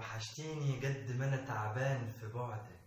وحشتيني قد ما انا تعبان في بعدك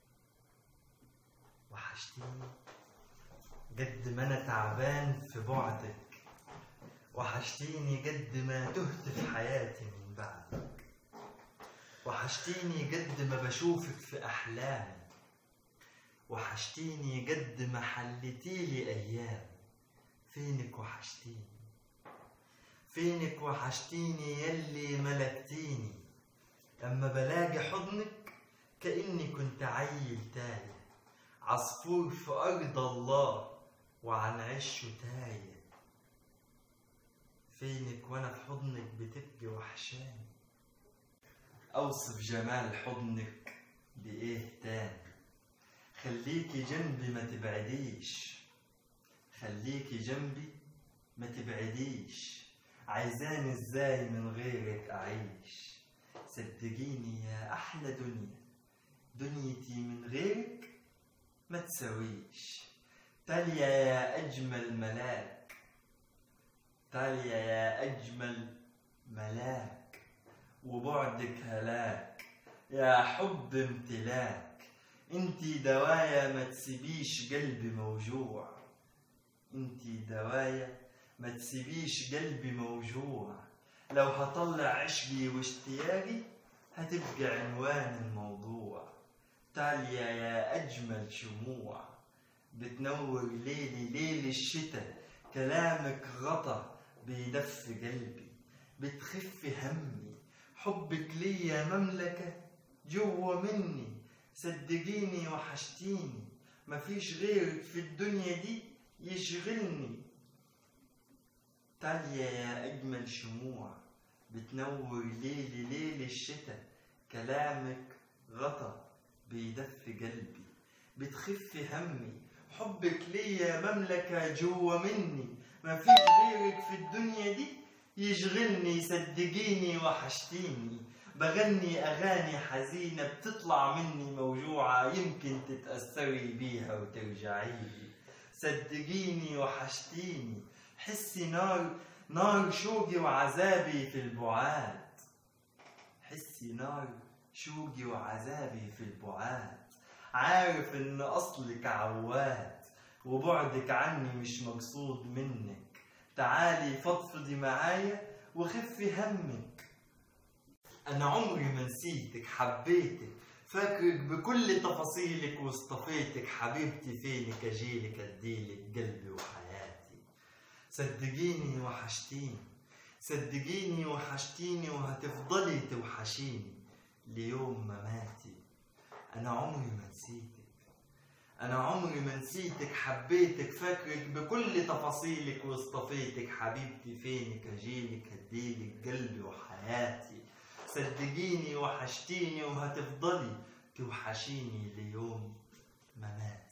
وحشتيني قد ما انا تعبان في بعدك وحشتيني قد ما تهت في حياتي من بعدك وحشتيني قد ما بشوفك في احلامي وحشتيني قد ما حلتيلي ايام فينك وحشتيني فينك وحشتيني يلي ملكتيني أما بلاقي حضنك كأني كنت عيل تايه عصفور في أرض الله وعن عشه تايه فينك وأنا في حضنك بتبكي وحشاني أوصف جمال حضنك بإيه تاني خليكي جنبي ما تبعديش خليكي جنبي ما تبعديش عايزاني ازاي من غيرك اعيش صدقيني يا احلى دنيا دنيتي من غيرك ما تساويش تاليا يا اجمل ملاك تاليا يا اجمل ملاك وبعدك هلاك يا حب امتلاك انتي دوايا ما تسيبيش قلبي موجوع انتي دوايا ما تسيبيش قلبي موجوع لو هطلع عشقي واشتياقي هتبقى عنوان الموضوع تاليا يا أجمل شموع بتنور ليلي ليل الشتاء كلامك غطا بيدفي قلبي بتخف همي حبك ليا مملكة جوا مني صدقيني وحشتيني مفيش غيرك في الدنيا دي يشغلني تاليا يا أجمل شموع بتنور ليلي ليل الشتاء كلامك غطا بيدفي قلبي بتخف همي حبك ليا مملكة جوا مني مفيش غيرك في الدنيا دي يشغلني صدقيني وحشتيني بغني أغاني حزينة بتطلع مني موجوعة يمكن تتأثري بيها وترجعيلي صدقيني وحشتيني حسي نار نار شوقي وعذابي في البعاد حسي نار شوقي وعذابي في البعاد عارف ان اصلك عواد وبعدك عني مش مقصود منك تعالي فضفضي معايا وخفي همك انا عمري ما نسيتك حبيتك فاكرك بكل تفاصيلك واصطفيتك حبيبتي فينك اجيلك اديلك قلبي وحياتي صدقيني وحشتيني صدقيني وحشتيني وهتفضلي توحشيني ليوم مماتي انا عمري ما نسيتك انا عمري ما نسيتك حبيتك فاكرك بكل تفاصيلك واصطفيتك حبيبتي فينك اجيلك اديلك قلبي وحياتي صدقيني وحشتيني وهتفضلي توحشيني ليوم مماتي